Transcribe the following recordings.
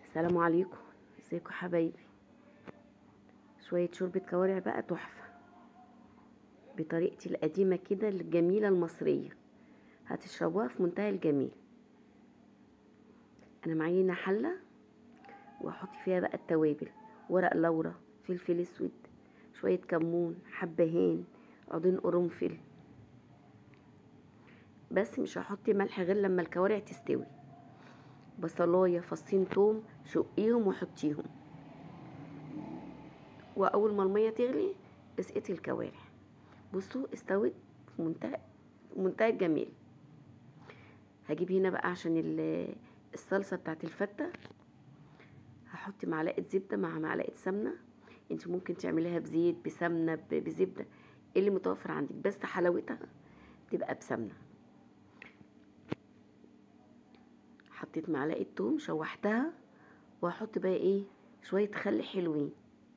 السلام عليكم ازيكم حبايبي شوية شوربة كوارع بقى تحفة بطريقتي القديمة كده الجميلة المصرية هتشربوها في منتهى الجميل انا معايا هنا حلة واحط فيها بقى التوابل ورق لورا فلفل اسود شوية كمون حبهان عودين قرنفل بس مش هحط ملح غير لما الكوارع تستوي بصلايه فصين توم شقيهم وحطيهم واول ما الميه تغلي اسقطي الكوارع بصوا استوت في منتهى منتهى الجميل هجيب هنا بقى عشان الصلصه بتاعت الفته هحط معلقه زبده مع معلقه سمنه انت ممكن تعمليها بزيت بسمنه بزبده اللي متوفر عندك بس حلاوتها تبقى بسمنه حطيت معلقه توم شوحتها وهحط بقى ايه شويه خل حلوين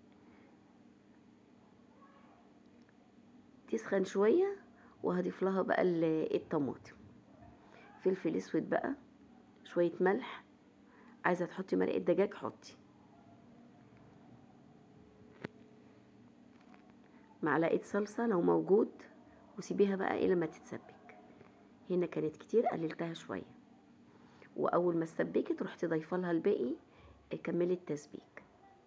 تسخن شويه وهضيف لها بقى الطماطم فلفل اسود بقى شويه ملح عايزه تحطي مرقه دجاج حطي معلقه صلصه لو موجود وسيبيها بقى الى ما تتسبك هنا كانت كتير قللتها شويه واول ما اتسبكت رحت ضايفه لها الباقي كملي التسبيك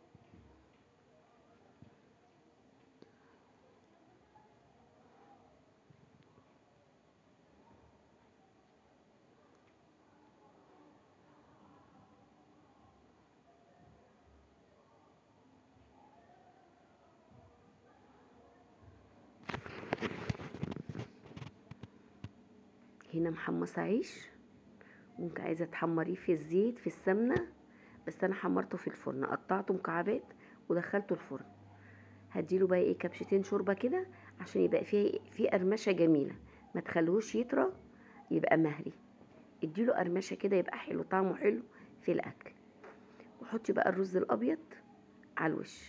هنا محمصه عيش ممكن عايزه تحمريه في الزيت في السمنه بس انا حمرته في الفرن قطعته مكعبات ودخلته الفرن هديله بقى ايه كبشتين شوربه كده عشان يبقى فيه فيه قرمشه جميله ما تخلوش يطرى يبقى مهري اديله قرمشه كده يبقى حلو طعمه حلو في الاكل وحطي بقى الرز الابيض على الوش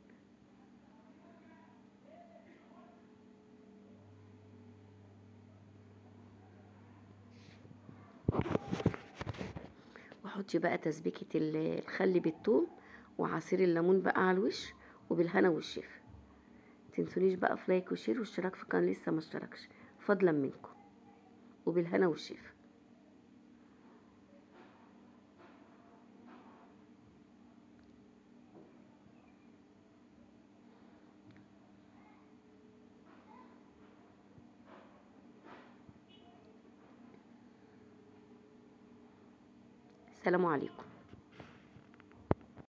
وحطي بقى تسبيكة الخل بالثوم وعصير الليمون بقى على الوش وبالهنا والشفا تنسونيش بقى في لايك وشير واشتراك في القناه لسه ما اشتركش فضلا منكم وبالهنا والشفا السلام عليكم